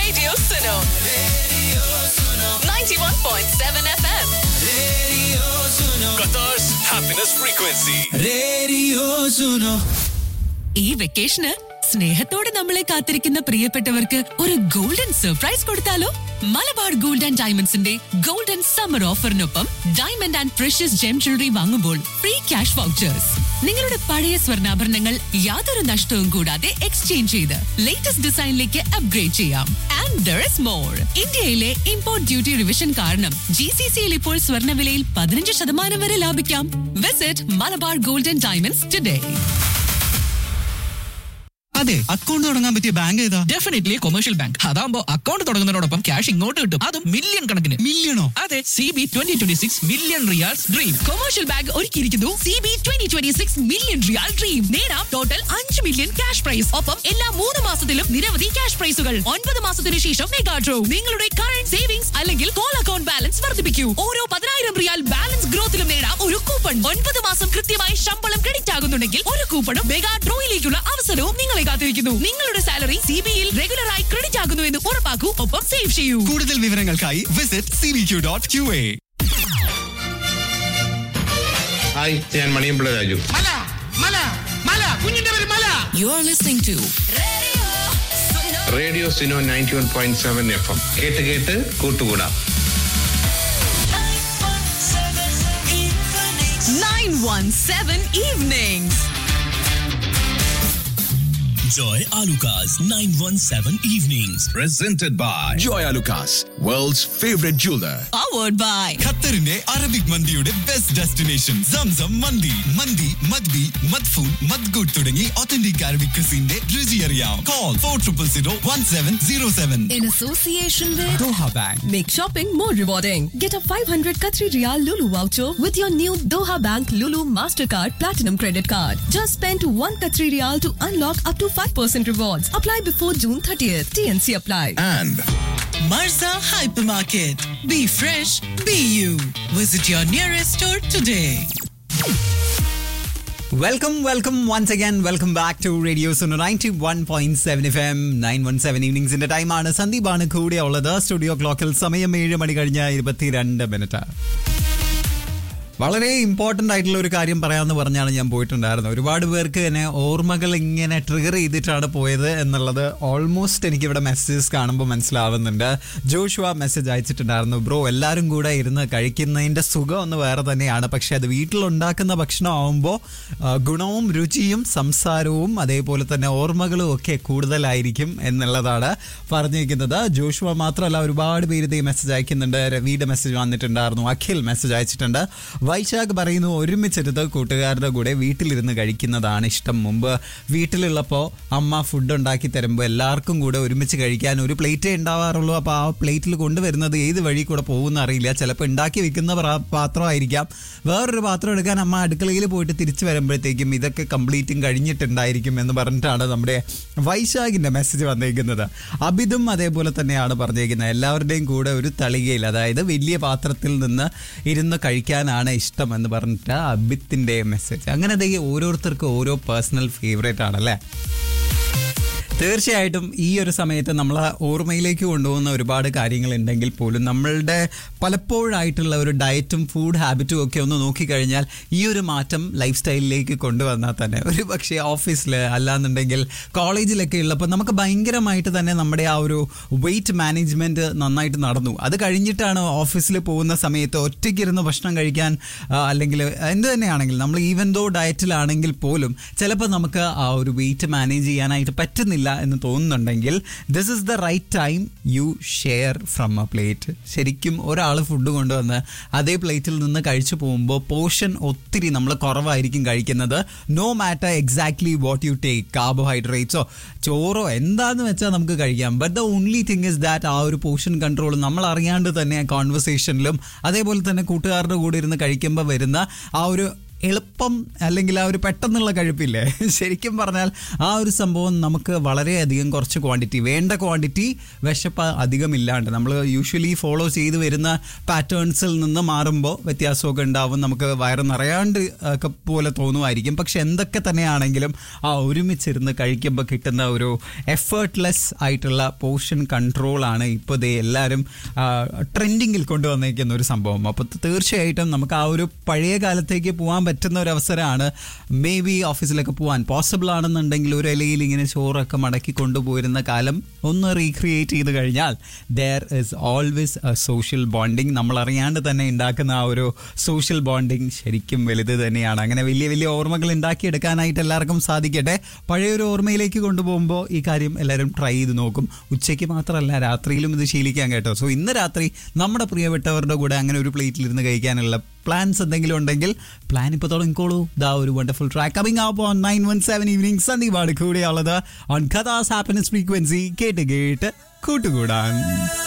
Radio Suno. Radio Suno. 91.7 FM. Qatar's happiness frequency. ഈ വെക്കേഷന് സ്നേഹത്തോടെ നമ്മളെ കാത്തിരിക്കുന്ന പ്രിയപ്പെട്ടവർക്ക് ഒരു ഗോൾഡൻ സർപ്രൈസ് കൊടുത്താലോ മലബാർ ഗോൾഡ് ആൻഡ് ഡയമണ്ട്സിന്റെ ഗോൾഡൻ സമ്മർ ഓഫറിനൊപ്പം diamond and precious gem jewellery വാങ്ങുമ്പോൾ ഫ്രീ ക്യാഷ് വൗച്ചേഴ്സ് നിങ്ങളുടെ പഴയ സ്വർണ്ണാഭരണങ്ങൾ യാതൊരു നഷ്ടവും കൂടാതെ എക്സ്ചേഞ്ച് ചെയ്ത് ലേറ്റസ്റ്റ് ഡിസൈനിലേക്ക് അപ്ഗ്രേഡ് ചെയ്യാം ആൻഡ് ദർ ഇസ് മോർ ഇന്ത്യയിലെ ഇമ്പോർട്ട് ഡ്യൂട്ടി റിവിഷൻ കാരണം ജി സി സിയിൽ ഇപ്പോൾ സ്വർണ്ണവിലയിൽ പതിനഞ്ച് ശതമാനം വരെ ലാഭിക്കാം visit Malabar golden diamonds today അതെ അക്കൗണ്ട് തുടങ്ങാൻ പറ്റിയ ബാങ്ക് ഏതാ ഡെഫിനറ്റ്ലി കൊമേഴ്ഷ്യൽ ബാങ്ക് അതാകുമ്പോൾ അക്കൗണ്ട് തുടങ്ങുന്നതിനോടൊപ്പം ക്യാഷ് ഇങ്ങോട്ട് കിട്ടും അതും മില്യൺ കണക്കിന് മില്യണോ അതെ C B twenty twenty six million riyals dream commercial bank ഒരുക്കിയിരിക്കുന്നു C B twenty twenty six million riyal dream നേടാം ടോട്ടൽ അഞ്ച് മില്യൺ ക്യാഷ് പ്രൈസ് ഒപ്പം എല്ലാ മൂന്ന് മാസത്തിലും നിരവധി ക്യാഷ് പ്രൈസുകൾ ഒൻപത് മാസത്തിന് ശേഷം മെഗാ ഡ്രോ നിങ്ങളുടെ കറന്റ് സേവിങ്സ് അല്ലെങ്കിൽ കോൾ അക്കൗണ്ട് ബാലൻസ് വർദ്ധിപ്പിക്കൂ ഓരോ പതിനായിരം റിയാൽ ബാലൻസ് ഗ്രോത്തിലും നേടാം ഒരു കൂപ്പൺ ഒൻപത് മാസം കൃത്യമായി ശമ്പളം ക്രെഡിറ്റ് ആകുന്നുണ്ടെങ്കിൽ ഒരു കൂപ്പണും മെഗാ ഡ്രോയിലേക്കുള്ള അവസരവും നിങ്ങളെ കാത്തിരിക്കുന്നു നിങ്ങളുടെ സാലറി സി ബിയിൽ റെഗുലറായി ക്രെഡിറ്റ് ആകുന്നു എന്ന് ഉറപ്പാക്കൂ ഒപ്പം സേവ് ചെയ്യൂ കൂടുതൽ വിവരങ്ങൾക്കായി visit C V Q dot Q A hi ഞാൻ മണിയമ്പിള്ള രാജു മല മല മല കുഞ്ഞിന്റെ പേര് Mala you are listening to radio Suno ninety one point seven F M കേട്ട് കേട്ട് കൂട്ടുകൂടാം 917 evenings. Joy Alucas 917 Evenings. Presented by Joy Lucas, world's favorite jeweler. Powered by ഖത്തറിന്റെ Arabic മന്തിയുടെ best destination Zamzam mandi mandi മദ്ബി മദ്ഫൂൻ മദ്ഗുഡ് തുടങ്ങി ഒത്തന്റിക് അറബിക് ക്രിസിന്റെ രുചി അറിയാം call four triple zero one seven zero seven In association with Doha bank Make shopping more rewarding. Get a 500 Qatari Riyal Lulu voucher with your new Doha Bank Lulu Mastercard Platinum Credit Card. Just spend 1 Qatari Riyal to unlock up to 5% rewards. Apply before June 30th. TNC apply. And Marza Hypermarket. Be fresh, be you. Visit your nearest store today. Welcome welcome once again welcome back to radio Suno ninety one point seven F M nine one seven ഈവനിങ്സിന്റെ ടൈമാണ് സന്ദീപാണ് കൂടെ ഉള്ളത് studio ക്ലോക്കിൽ സമയം ഏഴ് മണി കഴിഞ്ഞ ഇരുപത്തിരണ്ട് മിനിറ്റ് വളരെ ഇമ്പോർട്ടൻ്റ് ആയിട്ടുള്ള ഒരു കാര്യം പറയാമെന്ന് പറഞ്ഞാണ് ഞാൻ പോയിട്ടുണ്ടായിരുന്നത് ഒരുപാട് പേർക്ക് തന്നെ ഓർമ്മകൾ ഇങ്ങനെ ട്രിഗർ ചെയ്തിട്ടാണ് പോയത് എന്നുള്ളത് ഓൾമോസ്റ്റ് എനിക്ക് ഇവിടെ മെസ്സേജസ് കാണുമ്പോൾ മനസ്സിലാവുന്നുണ്ട് ജോഷുവ മെസ്സേജ് അയച്ചിട്ടുണ്ടായിരുന്നു ബ്രോ എല്ലാവരും കൂടെ ഇരുന്ന് കഴിക്കുന്നതിൻ്റെ സുഖം ഒന്ന് വേറെ തന്നെയാണ് പക്ഷേ അത് വീട്ടിലുണ്ടാക്കുന്ന ഭക്ഷണം ആവുമ്പോൾ ഗുണവും രുചിയും സംസാരവും അതേപോലെ തന്നെ ഓർമ്മകളും ഒക്കെ കൂടുതലായിരിക്കും എന്നുള്ളതാണ് പറഞ്ഞിരിക്കുന്നത് ജോഷുവ മാത്രമല്ല ഒരുപാട് പേര് ഇതേ മെസ്സേജ് അയക്കുന്നുണ്ട് രവിയുടെ മെസ്സേജ് വന്നിട്ടുണ്ടായിരുന്നു അഖിൽ മെസ്സേജ് അയച്ചിട്ടുണ്ട് വൈശാഖ് പറയുന്നു ഒരുമിച്ചിരുന്ന് കൂട്ടുകാരുടെ കൂടെ വീട്ടിലിരുന്ന് കഴിക്കുന്നതാണ് ഇഷ്ടം മുമ്പ് വീട്ടിലുള്ളപ്പോൾ അമ്മ ഫുഡ് ഉണ്ടാക്കി തരുമ്പോൾ എല്ലാവർക്കും കൂടെ ഒരുമിച്ച് കഴിക്കാൻ ഒരു പ്ലേറ്റേ ഉണ്ടാവാറുള്ളൂ അപ്പോൾ ആ പ്ലേറ്റിൽ കൊണ്ടുവരുന്നത് ഏത് വഴി കൂടെ പോകുന്ന അറിയില്ല ചിലപ്പോൾ ഉണ്ടാക്കി വെക്കുന്ന പ്രാ- പാത്രമായിരിക്കാം വേറൊരു പാത്രം എടുക്കാൻ അമ്മ അടുക്കളയിൽ പോയിട്ട് തിരിച്ചു വരുമ്പോഴത്തേക്കും ഇതൊക്കെ കംപ്ലീറ്റും കഴിഞ്ഞിട്ടുണ്ടായിരിക്കും എന്ന് പറഞ്ഞിട്ടാണ് നമ്മുടെ വൈശാഖിന്റെ മെസ്സേജ് വന്നേക്കുന്നത് അബിതും അതേപോലെ തന്നെയാണ് പറഞ്ഞേക്കുന്നത് എല്ലാവരുടെയും കൂടെ ഒരു തളികയിൽ അതായത് വലിയ പാത്രത്തിൽ നിന്ന് ഇരുന്ന് കഴിക്കാനാണ് ഇഷ്ടം എന്ന് പറഞ്ഞിട്ട് അബിത്തിന്റെ മെസ്സേജ് അങ്ങനെ ദേ ഓരോരുത്തർക്കും ഓരോ പേഴ്സണൽ ഫേവറേറ്റ് ആണല്ലേ തീർച്ചയായിട്ടും ഈ ഒരു സമയത്ത് നമ്മൾ ഓർമ്മയിലേക്ക് കൊണ്ടുപോകുന്ന ഒരുപാട് കാര്യങ്ങൾ ഉണ്ടെങ്കിൽ പോലും നമ്മളുടെ പലപ്പോഴായിട്ടുള്ള ഒരു ഡയറ്റും ഫുഡ് ഹാബിറ്റും ഒക്കെ ഒന്ന് നോക്കിക്കഴിഞ്ഞാൽ ഈ ഒരു മാറ്റം ലൈഫ് സ്റ്റൈലിലേക്ക് കൊണ്ടുവന്നാൽ തന്നെ ഒരു പക്ഷേ ഓഫീസിൽ അല്ലാന്നുണ്ടെങ്കിൽ കോളേജിലൊക്കെ ഉള്ളപ്പോൾ നമുക്ക് ഭയങ്കരമായിട്ട് തന്നെ നമ്മുടെ ആ ഒരു വെയിറ്റ് മാനേജ്മെന്റ് നന്നായിട്ട് നടന്നു അത് കഴിഞ്ഞിട്ടാണ് ഓഫീസിൽ പോകുന്ന സമയത്ത് ഒറ്റയ്ക്കിരുന്ന് ഭക്ഷണം കഴിക്കാൻ ആ, അല്ലെങ്കിൽ എന്ത് തന്നെയാണെങ്കിലും നമ്മൾ ഈവൻ ദോ ഡയറ്റിലാണെങ്കിൽ പോലും ചിലപ്പോൾ നമുക്ക് ആ ഒരു വെയിറ്റ് മാനേജ് ചെയ്യാനായിട്ട് പറ്റുന്നില്ല എന്ന് തോന്നുന്നുണ്ടെങ്കിൽ this is the right time you share from a plate ശരിക്കും ഒരാൾ ഫുഡ് കൊണ്ടുവന്ന് അതേ പ്ലേറ്റിൽ നിന്ന് കഴിച്ചു പോകുമ്പോൾ പോർഷൻ ഒത്തിരി നമ്മൾ കുറവായിരിക്കും കഴിക്കുന്നത് no matter exactly what you take കാർബോഹൈഡ്രേറ്റ്സോ ചോറോ എന്താന്ന് വെച്ചാൽ നമുക്ക് കഴിക്കാം but the only thing is that ആ ഒരു പോർഷൻ കൺട്രോൾ നമ്മൾ അറിയാണ്ട് തന്നെ കോൺവെർസേഷനിലും അതേപോലെ തന്നെ കൂട്ടുകാരുടെ കൂടെ ഇരുന്ന് കഴിക്കുമ്പോൾ വരുന്ന ആ ഒരു എളുപ്പം അല്ലെങ്കിൽ ആ ഒരു പെട്ടെന്നുള്ള കഴിപ്പില്ലേ ശരിക്കും പറഞ്ഞാൽ ആ ഒരു സംഭവം നമുക്ക് വളരെയധികം കുറച്ച് ക്വാണ്ടിറ്റി വേണ്ട ക്വാണ്ടിറ്റി വിശപ്പ് അധികം ഇല്ലാണ്ട് നമ്മൾ യൂഷ്വലി ഫോളോ ചെയ്ത് വരുന്ന പാറ്റേൺസിൽ നിന്ന് മാറുമ്പോൾ വ്യത്യാസമൊക്കെ ഉണ്ടാവും നമുക്ക് വയറ് നിറയാണ്ട് ഒക്കെ പോലെ തോന്നുമായിരിക്കും പക്ഷെ എന്തൊക്കെ തന്നെയാണെങ്കിലും ആ ഒരുമിച്ചിരുന്ന് കഴിക്കുമ്പോൾ കിട്ടുന്ന ഒരു എഫേർട്ട്ലെസ് ആയിട്ടുള്ള പോർഷൻ കൺട്രോളാണ് ഇപ്പോൾ ദേ എല്ലാവരും ട്രെൻഡിങ്ങിൽ കൊണ്ടുവന്നേക്കുന്ന ഒരു സംഭവം അപ്പോൾ തീർച്ചയായിട്ടും നമുക്ക് ആ ഒരു പഴയ കാലത്തേക്ക് പോകാൻ പറ്റുന്ന ഒരു അവസരമാണ് മേ ബി ഓഫീസിലൊക്കെ പോകാൻ പോസിബിൾ ആണെന്നുണ്ടെങ്കിൽ ഒരു ഇലയിൽ ഇങ്ങനെ ചോറൊക്കെ മടക്കി കൊണ്ടുപോയിരുന്ന കാലം ഒന്ന് റീക്രിയേറ്റ് ചെയ്ത് കഴിഞ്ഞാൽ there is always a social bonding നമ്മൾ അറിയാണ്ട് തന്നെ ഉണ്ടാക്കുന്ന ആ ഒരു സോഷ്യൽ ബോണ്ടിങ് ശരിക്കും വലുത് തന്നെയാണ് അങ്ങനെ വലിയ വലിയ ഓർമ്മകൾ ഉണ്ടാക്കിയെടുക്കാനായിട്ട് എല്ലാവർക്കും സാധിക്കട്ടെ പഴയൊരു ഓർമ്മയിലേക്ക് കൊണ്ടുപോകുമ്പോൾ ഈ കാര്യം എല്ലാവരും ട്രൈ ചെയ്ത് നോക്കും ഉച്ചയ്ക്ക് മാത്രമല്ല രാത്രിയിലും ഇത് ശീലിക്കാൻ കേട്ടോ സോ ഇന്ന് രാത്രി നമ്മുടെ പ്രിയപ്പെട്ടവരുടെ കൂടെ അങ്ങനെ ഒരു പ്ലേറ്റിലിരുന്ന് കഴിക്കാനുള്ള പ്ലാൻസ് എന്തെങ്കിലും ഉണ്ടെങ്കിൽ പ്ലാൻ ഇപ്പോൾ തുടങ്ങിക്കോളൂ ദാ ഒരു wonderful track coming up on nine one seven evening സന്ദീപാണ് കൂടെയുള്ളത് ഓൺ കഥാസ് ഹാപ്പിനെസ് ഫ്രീക്വൻസി കേട്ട് കേട്ട് കൂട്ടുകൂടാൻ